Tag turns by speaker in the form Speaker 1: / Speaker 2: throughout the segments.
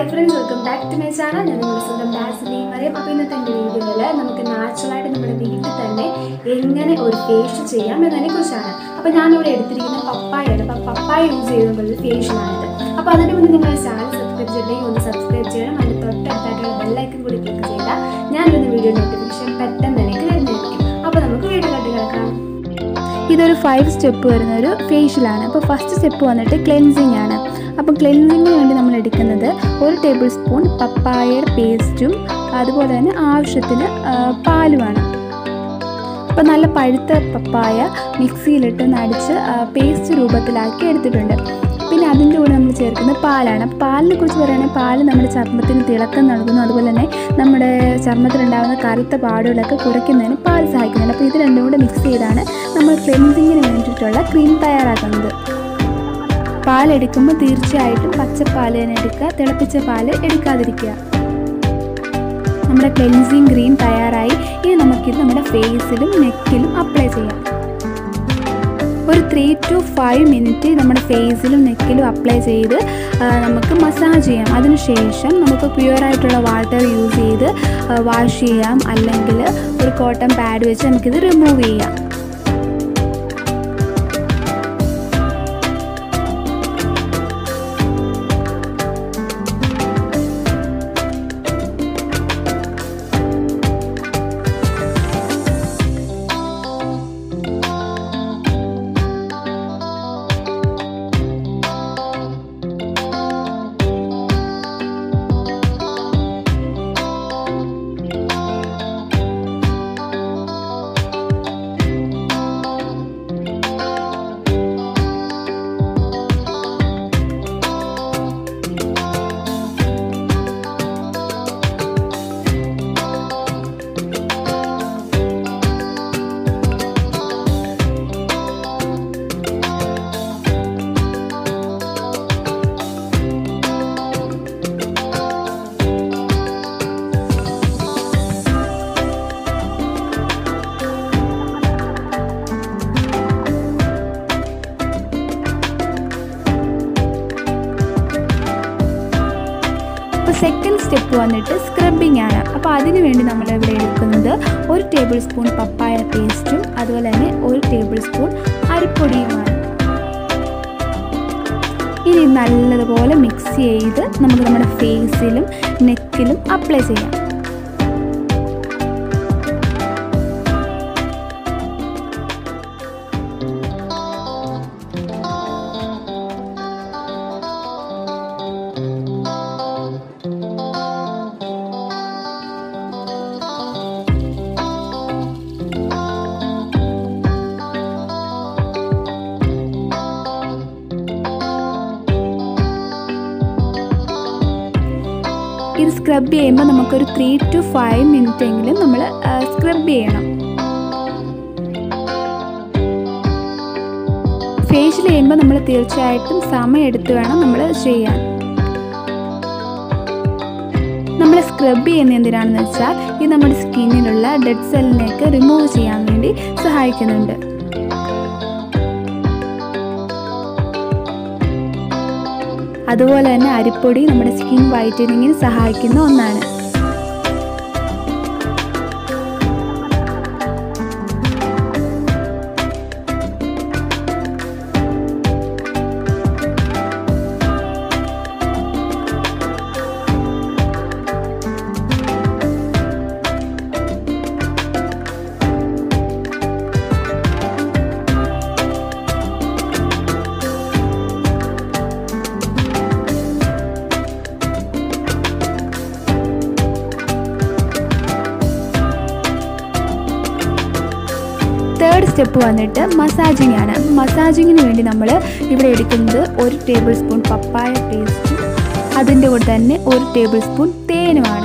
Speaker 1: hi friends welcome back to my channel ഞാൻ നിങ്ങളുടെ സ്വന്തം ഡാസിനി പറയും അപ്പോൾ ഇന്നത്തെ എൻ്റെ വീഡിയോയിൽ നമുക്ക് നാച്ചുറലായിട്ട് നമ്മുടെ വീട്ടിൽ തന്നെ എങ്ങനെ ഒരു ഫേഷ്യൽ ചെയ്യാം എന്നതിനെ കുറിച്ചാണ് അപ്പോൾ ഞാനിവിടെ എടുത്തിരിക്കുന്ന പപ്പായാണ് അപ്പോൾ പപ്പായ യൂസ് ചെയ്യുന്ന ഒരു ഫേഷ്യലാണിത് അപ്പോൾ അതിന് മുന്നേ നിങ്ങൾ ചാനൽ സബ്സ്ക്രൈബ് ചെയ്തിട്ടുണ്ടെങ്കിൽ ഒന്ന് സബ്സ്ക്രൈബ് ചെയ്യണം അതിന് തൊട്ടടുത്തായിട്ടുള്ള ബെല്ലൈക്കൻ കൂടി ക്ലിക്ക് ചെയ്താൽ ഞാനിരുന്ന വീഡിയോ നോട്ടിഫിക്കേഷൻ പെട്ടെന്ന് തന്നെ വരുന്നതായിരിക്കും അപ്പോൾ നമുക്ക് വീഡിയോ കണ്ടു കിടക്കാം
Speaker 2: ഇതൊരു ഫൈവ് സ്റ്റെപ്പ് വരുന്ന ഒരു ഫേഷ്യലാണ് അപ്പോൾ ഫസ്റ്റ് സ്റ്റെപ്പ് വന്നിട്ട് ക്ലെൻസിങ് ആണ് അപ്പോൾ ക്ലെൻസിങ്ങിന് വേണ്ടി നമ്മൾ എടുക്കുന്നത് ഒരു ടേബിൾ സ്പൂൺ പപ്പായയുടെ പേസ്റ്റും അതുപോലെ തന്നെ ആവശ്യത്തിന് ആ, പാലുമാണ് അപ്പോൾ നല്ല പഴുത്ത പപ്പായ മിക്സിയിലിട്ട് നടിച്ച് പേസ്റ്റ് രൂപത്തിലാക്കി എടുത്തിട്ടുണ്ട് പിന്നെ അതിൻ്റെ കൂടെ നമ്മൾ ചേർക്കുന്നത് പാലാണ് പാലിനെ കുറിച്ച് പറയുകയാണെങ്കിൽ പാല് നമ്മുടെ ചർമ്മത്തിന് തിളക്കം നൽകുന്നു അതുപോലെ തന്നെ നമ്മുടെ ചർമ്മത്തിലുണ്ടാകുന്ന കറുത്ത പാടുകളൊക്കെ കുറയ്ക്കുന്നതിന് പാൽ സഹായിക്കുന്നുണ്ട് അപ്പോൾ ഇത് രണ്ടും കൂടെ മിക്സ് ചെയ്താണ് നമ്മൾ ക്ലെൻസിങ്ങിന് വേണ്ടിയിട്ടുള്ള ക്രീം തയ്യാറാക്കുന്നത് പാലെടുക്കുമ്പോൾ തീർച്ചയായിട്ടും പച്ചപ്പാൽ തന്നെ എടുക്കുക തിളപ്പിച്ച പാല് എടുക്കാതിരിക്കുക നമ്മുടെ ക്ലെൻസിങ് ക്രീം തയ്യാറായി ഇനി നമുക്കിത് നമ്മുടെ ഫേസിലും നെക്കിലും അപ്ലൈ ചെയ്യാം ഒരു ത്രീ ടു ഫൈവ് മിനിറ്റ് നമ്മുടെ ഫേസിലും നെക്കിലും അപ്ലൈ ചെയ്ത് ആ, നമുക്ക് മസാജ് ചെയ്യാം അതിനുശേഷം നമുക്ക് പ്യുവറായിട്ടുള്ള വാട്ടർ യൂസ് ചെയ്ത് വാഷ് ചെയ്യാം അല്ലെങ്കിൽ ഒരു കോട്ടൺ പാഡ് വെച്ച് നമുക്കിത് റിമൂവ് ചെയ്യാം അപ്പോൾ സെക്കൻഡ് സ്റ്റെപ്പ് വന്നിട്ട് സ്ക്രബിംഗ് ആണ് അപ്പോൾ അതിന് വേണ്ടി നമ്മൾ ഇവിടെ എടുക്കുന്നത് ഒരു ടേബിൾ സ്പൂൺ പപ്പായ പേസ്റ്റും അതുപോലെ തന്നെ ഒരു ടേബിൾ സ്പൂൺ അരിപ്പൊടിയുമാണ് ഇനി നല്ലതുപോലെ മിക്സ് ചെയ്ത് നമുക്ക് നമ്മുടെ ഫേസിലും നെക്കിലും അപ്ലൈ ചെയ്യാം ഇത് സ്ക്രബ് ചെയ്യുമ്പോൾ നമുക്കൊരു ത്രീ ടു ഫൈവ് മിനിറ്റ് എങ്കിലും നമ്മൾ സ്ക്രബ് ചെയ്യണം ഫേഷ്യൽ ചെയ്യുമ്പോൾ നമ്മൾ തീർച്ചയായിട്ടും സമയം എടുത്ത് വേണം നമ്മൾ ചെയ്യാൻ നമ്മൾ സ്ക്രബ് ചെയ്യുന്ന എന്തിനാണെന്ന് വെച്ചാൽ ഇത് നമ്മുടെ സ്കിന്നിലുള്ള ഡെഡ് സെല്ലിനെയൊക്കെ റിമൂവ് ചെയ്യാൻ വേണ്ടി സഹായിക്കുന്നുണ്ട് അതുപോലെ തന്നെ അരിപ്പൊടി നമ്മുടെ സ്കിൻ വൈറ്റനിങ്ങിന് സഹായിക്കുന്ന ഒന്നാണ് തേർഡ് സ്റ്റെപ്പ് വന്നിട്ട് മസാജിങ് ആണ് മസാജിങ്ങിന് വേണ്ടി നമ്മൾ ഇവിടെ എടുക്കുന്നത് ഒരു ടേബിൾ സ്പൂൺ പപ്പായ പേസ്റ്റും അതിൻ്റെ കൂടെ തന്നെ ഒരു ടേബിൾ സ്പൂൺ തേനുമാണ്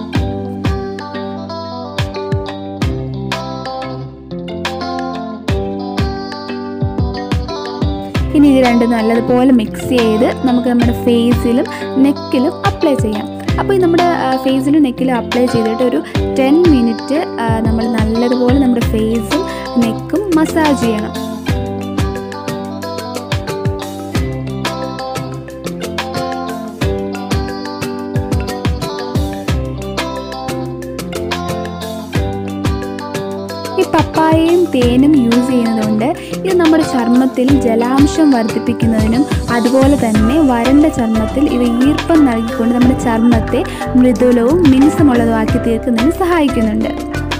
Speaker 2: ഇനി ഇത് രണ്ടും നല്ലതുപോലെ മിക്സ് ചെയ്ത് നമുക്ക് നമ്മുടെ ഫേസിലും നെക്കിലും അപ്ലൈ ചെയ്യാം അപ്പോൾ ഈ നമ്മുടെ ഫേസിലും നെക്കിലും അപ്ലൈ ചെയ്തിട്ട് ഒരു ടെൻ മിനിറ്റ് നമ്മൾ നല്ലതുപോലെ നമ്മുടെ ഫേസും നെക്കും മസാജ് ചെയ്യണം പപ്പായയും തേനും യൂസ് ചെയ്യുന്നതുകൊണ്ട് ഇത് നമ്മുടെ ചർമ്മത്തിൽ ജലാംശം വർദ്ധിപ്പിക്കുന്നതിനും അതുപോലെ തന്നെ വരണ്ട ചർമ്മത്തിൽ ഇത് ഈർപ്പം നൽകിക്കൊണ്ട് നമ്മുടെ ചർമ്മത്തെ മൃദുലവും മിനുസമുള്ളതുമാക്കി തീർക്കുന്നതിന് സഹായിക്കുന്നുണ്ട്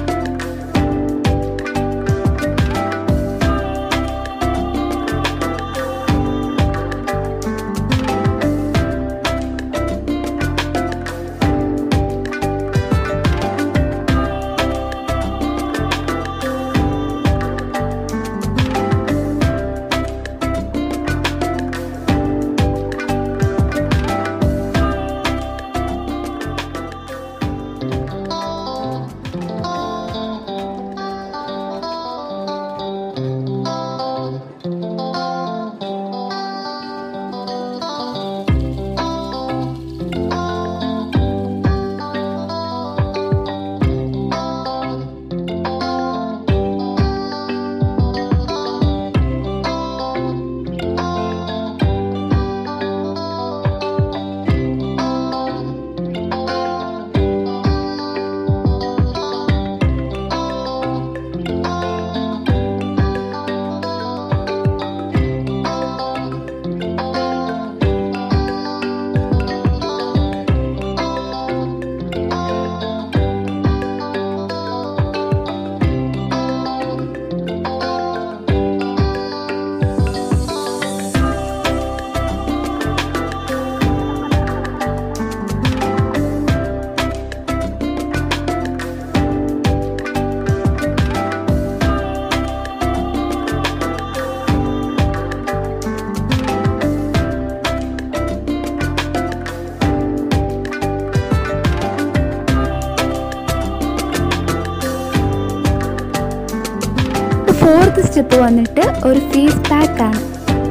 Speaker 2: ഫോർത്ത് സ്റ്റെപ്പ് വന്നിട്ട് ഒരു ഫേസ് പാക്ക് ആണ്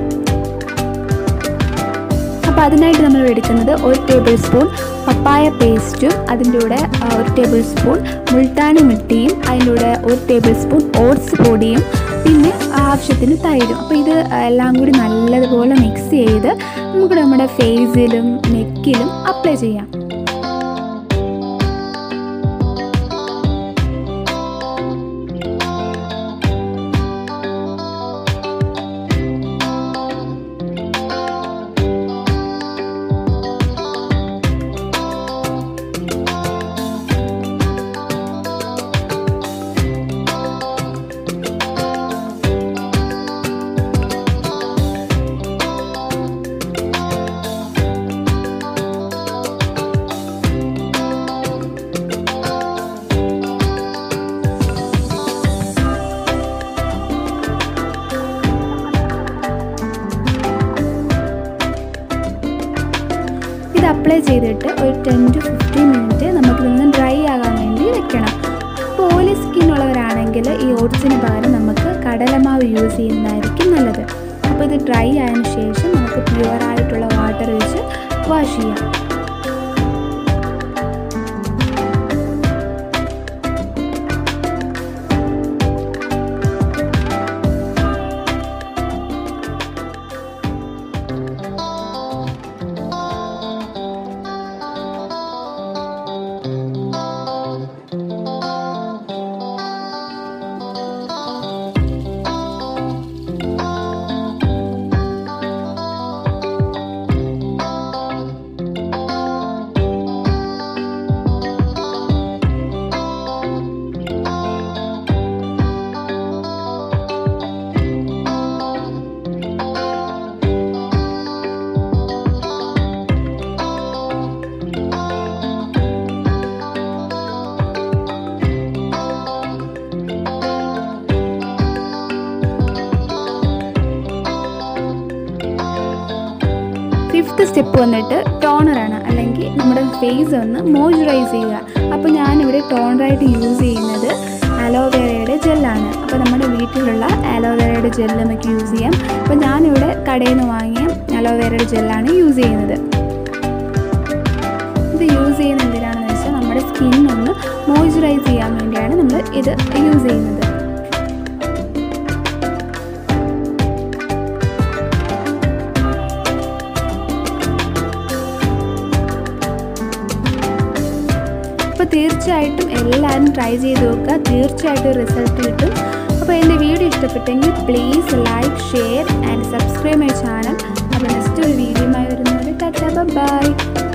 Speaker 2: അപ്പോൾ അതിനായിട്ട് നമ്മൾ എടുക്കുന്നത് ഒരു ടേബിൾ സ്പൂൺ പപ്പായ പേസ്റ്റും അതിൻ്റെ കൂടെ ആ, ഒരു ടേബിൾ സ്പൂൺ മുൾട്ടാണി മിട്ടിയും അതിൻ്റെ കൂടെ ഒരു ടേബിൾ സ്പൂൺ ഓട്സ് പൊടിയും പിന്നെ ആവശ്യത്തിന് തൈരും അപ്പോൾ ഇത് എല്ലാം കൂടി നല്ലതുപോലെ മിക്സ് ചെയ്ത് നമുക്ക് നമ്മുടെ ഫേസിലും നെക്കിലും അപ്ലൈ ചെയ്യാം ഇത് അപ്ലൈ ചെയ്തിട്ട് ഒരു ടെൻ ടു ഫിഫ്റ്റീൻ മിനിറ്റ് നമുക്കിതൊന്ന് ഡ്രൈ ആകാൻ വേണ്ടി വെക്കണം അപ്പോൾ ഓയിലി സ്കിൻ ഉള്ളവരാണെങ്കിൽ ഈ ഓട്സിന് പകരം നമുക്ക് കടലമാവ് യൂസ് ചെയ്യുന്നതായിരിക്കും നല്ലത് അപ്പോൾ ഇത് ഡ്രൈ ആയതിനു ശേഷം നമുക്ക് പ്യുവർ ആയിട്ടുള്ള വാട്ടർ വെച്ച് വാഷ് ചെയ്യാം ഫിഫ്ത്ത് സ്റ്റെപ്പ് വന്നിട്ട് ടോണറാണ് അല്ലെങ്കിൽ നമ്മുടെ ഫേസ് ഒന്ന് മോയ്സ്ചറൈസ് ചെയ്യുക അപ്പോൾ ഞാനിവിടെ ടോണറായിട്ട് യൂസ് ചെയ്യുന്നത് അലോവേറയുടെ ജെല്ലാണ് അപ്പോൾ നമ്മുടെ വീട്ടിലുള്ള അലോവേറയുടെ ജെല്ല് നമുക്ക് യൂസ് ചെയ്യാം അപ്പോൾ ഞാനിവിടെ കടയിൽ നിന്ന് വാങ്ങിയ അലോവേറയുടെ ജെല്ലാണ് യൂസ് ചെയ്യുന്നത് ഇത് യൂസ് ചെയ്യുന്നത് എന്തിനാണെന്ന് വെച്ചാൽ നമ്മുടെ സ്കിൻ ഒന്ന് മോയ്സ്ചറൈസ് ചെയ്യാൻ വേണ്ടിയാണ് നമ്മൾ ഇത് യൂസ് ചെയ്യുന്നത് അപ്പോൾ അപ്പോൾ തീർച്ചയായിട്ടും എല്ലാവരും ട്രൈ ചെയ്ത് നോക്കുക തീർച്ചയായിട്ടും റിസൾട്ട് കിട്ടും അപ്പോൾ എൻ്റെ വീഡിയോ ഇഷ്ടപ്പെട്ടെങ്കിൽ please like share and subscribe my channel അപ്പോൾ നെക്സ്റ്റ് ഒരു വീഡിയോയുമായി വരുന്നത് ടാറ്റ ബൈ